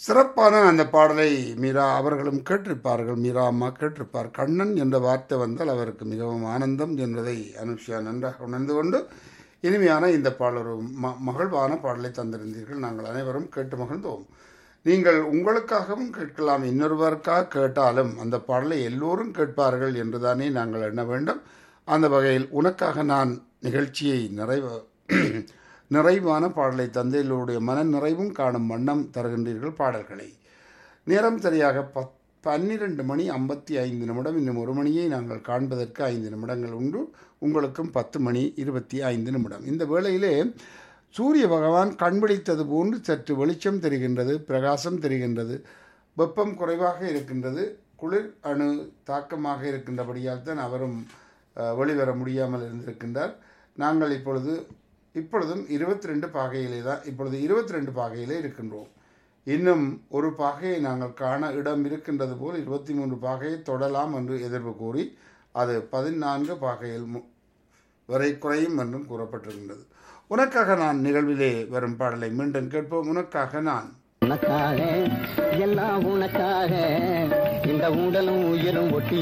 சிறப்பான அந்த பாடலை மீரா அவர்களும் கேட்டிருப்பார்கள் மீரா அம்மா கேட்டிருப்பார் கண்ணன் என்ற வார்த்தை வந்தால் அவருக்கு மிகவும் ஆனந்தம் என்பதை அனுஷியா நன்றாக உணர்ந்து கொண்டு இனிமையான இந்த பாடல் ஒரு ம மகிழ்வான பாடலை தந்திருந்தீர்கள் நாங்கள் அனைவரும் கேட்டு மகிழ்ந்தோம் நீங்கள் உங்களுக்காகவும் கேட்கலாம் இன்னொருவருக்காக கேட்டாலும் அந்த பாடலை எல்லோரும் கேட்பார்கள் என்றுதானே நாங்கள் எண்ண வேண்டும் அந்த வகையில் உனக்காக நான் நிகழ்ச்சியை நிறைவ நிறைவான பாடலை தந்தையிலுடைய மன நிறைவும் காணும் வண்ணம் தருகின்றீர்கள் பாடல்களை நேரம் சரியாக பத் பன்னிரண்டு மணி ஐம்பத்தி ஐந்து நிமிடம் இன்னும் ஒரு மணியை நாங்கள் காண்பதற்கு ஐந்து நிமிடங்கள் உண்டு உங்களுக்கும் பத்து மணி இருபத்தி ஐந்து நிமிடம் இந்த வேளையிலே சூரிய பகவான் கண்பிடித்தது போன்று சற்று வெளிச்சம் தெரிகின்றது பிரகாசம் தெரிகின்றது வெப்பம் குறைவாக இருக்கின்றது குளிர் அணு தாக்கமாக இருக்கின்றபடியால் தான் அவரும் அஹ், வெளிவர முடியாமல் இருந்திருக்கின்றார் நாங்கள் இப்பொழுது இப்பொழுதும் இருபத்தி ரெண்டு பாகையிலே தான் இப்பொழுது இருபத்தி ரெண்டு பாகையிலே இருக்கின்றோம் இன்னும் ஒரு பாகையை நாங்கள் காண இடம் இருக்கின்றது போல் இருபத்தி மூன்று பாகையை தொடலாம் என்று எதிர்ப்பு கூறி அது பதினான்கு பாகையில் மு- வரை குறையும் என்றும் கூறப்பட்டிருக்கின்றது உனக்காக நான் நிகழ்விலே வரும் பாடலை மீண்டும் கேட்போம் உனக்காக நான் உனக்காக எல்லாம் உனக்காக இந்த உடலும் உயிரும் ஒட்டி